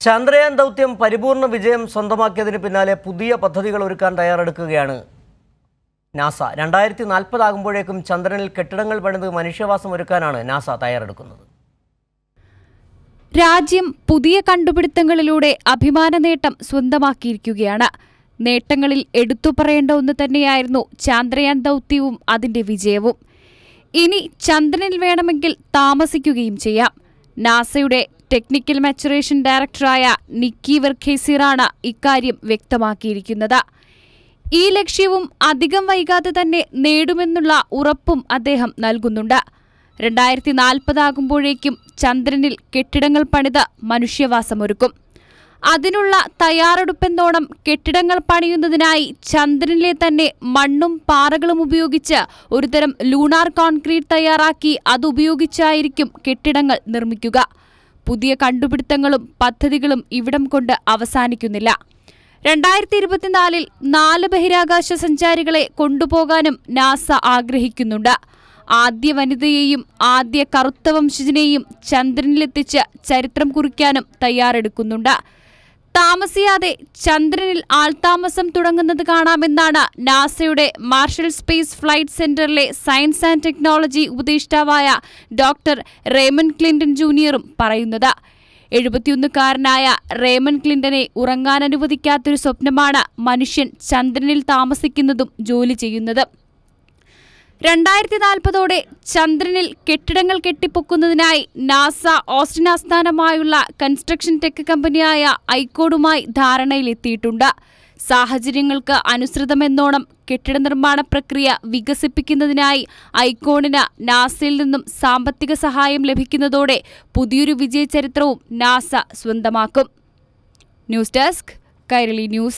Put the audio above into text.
ചന്ദ്രയാൻ ദൗത്യം പരിപൂർണ വിജയം സ്വന്തമാക്കിയതിന് പിന്നാലെ പുതിയ പദ്ധതികൾ ഒരുക്കാൻ തയ്യാറെടുക്കുകയാണ് നാസ രണ്ടായിരത്തി നാൽപ്പതാകുമ്പോഴേക്കും ചന്ദ്രനിൽ കെട്ടിടങ്ങൾ പണിത് മനുഷ്യവാസം ഒരുക്കാനാണ് നാസ തയ്യാറെടുക്കുന്നത് രാജ്യം പുതിയ കണ്ടുപിടുത്തങ്ങളിലൂടെ അഭിമാന നേട്ടം സ്വന്തമാക്കിയിരിക്കുകയാണ് നേട്ടങ്ങളിൽ എടുത്തു പറയേണ്ട ഒന്ന് തന്നെയായിരുന്നു ചാന്ദ്രയാൻ ദൗത്യവും അതിന്റെ വിജയവും ഇനി ചന്ദ്രനിൽ വേണമെങ്കിൽ താമസിക്കുകയും ചെയ്യാം നാസയുടെ ടെക്നിക്കൽ മാച്ചുറേഷൻ ഡയറക്ടറായ നിക്കി വെർഖേസിറാണ് ഇക്കാര്യം വ്യക്തമാക്കിയിരിക്കുന്നത് ഈ ലക്ഷ്യവും അധികം വൈകാതെ തന്നെ നേടുമെന്നുള്ള ഉറപ്പും അദ്ദേഹം നൽകുന്നുണ്ട് രണ്ടായിരത്തി നാൽപ്പതാകുമ്പോഴേക്കും ചന്ദ്രനിൽ കെട്ടിടങ്ങൾ പണിത് മനുഷ്യവാസമൊരുക്കും അതിനുള്ള തയ്യാറെടുപ്പെന്നോണം കെട്ടിടങ്ങൾ പണിയുന്നതിനായി ചന്ദ്രനിലെ തന്നെ മണ്ണും പാറകളും ഉപയോഗിച്ച് ഒരുതരം ലൂണാർ കോൺക്രീറ്റ് തയ്യാറാക്കി അതുപയോഗിച്ചായിരിക്കും കെട്ടിടങ്ങൾ നിർമ്മിക്കുക പുതിയ കണ്ടുപിടുത്തങ്ങളും പദ്ധതികളും ഇവിടം കൊണ്ട് അവസാനിക്കുന്നില്ല രണ്ടായിരത്തി ഇരുപത്തിനാലിൽ നാല് ബഹിരാകാശ സഞ്ചാരികളെ കൊണ്ടുപോകാനും നാസ ആഗ്രഹിക്കുന്നുണ്ട് ആദ്യ വനിതയെയും ആദ്യ കറുത്ത വംശജനെയും ചന്ദ്രനിലെത്തിച്ച് ചരിത്രം കുറിക്കാനും തയ്യാറെടുക്കുന്നുണ്ട് താമസിയാതെ ചന്ദ്രനിൽ ആൾതാമസം തുടങ്ങുന്നത് കാണാമെന്നാണ് നാസയുടെ മാർഷൽ സ്പേസ് ഫ്ലൈറ്റ് സെന്ററിലെ സയൻസ് ആൻഡ് ടെക്നോളജി ഉപദേഷ്ടാവായ ഡോക്ടർ റേമൻ ക്ലിന്റൺ ജൂനിയറും പറയുന്നത് എഴുപത്തിയൊന്നുകാരനായ റേമൻ ക്ലിന്റനെ ഉറങ്ങാൻ അനുവദിക്കാത്തൊരു സ്വപ്നമാണ് മനുഷ്യൻ ചന്ദ്രനിൽ താമസിക്കുന്നതും ജോലി ചെയ്യുന്നതും രണ്ടായിരത്തി നാൽപ്പതോടെ ചന്ദ്രനിൽ കെട്ടിടങ്ങൾ കെട്ടിപ്പൊക്കുന്നതിനായി നാസ ഓസ്റ്റിൻ ആസ്ഥാനമായുള്ള കൺസ്ട്രക്ഷൻ ടെക് കമ്പനിയായ ഐക്കോഡുമായി ധാരണയിലെത്തിയിട്ടുണ്ട് സാഹചര്യങ്ങൾക്ക് അനുസൃതമെന്നോണം കെട്ടിട നിർമ്മാണ പ്രക്രിയ വികസിപ്പിക്കുന്നതിനായി ഐക്കോണിന് നാസയിൽ നിന്നും സാമ്പത്തിക സഹായം ലഭിക്കുന്നതോടെ പുതിയൊരു വിജയചരിത്രവും നാസ സ്വന്തമാക്കും ന്യൂസ് ഡെസ്ക് കൈരളി ന്യൂസ്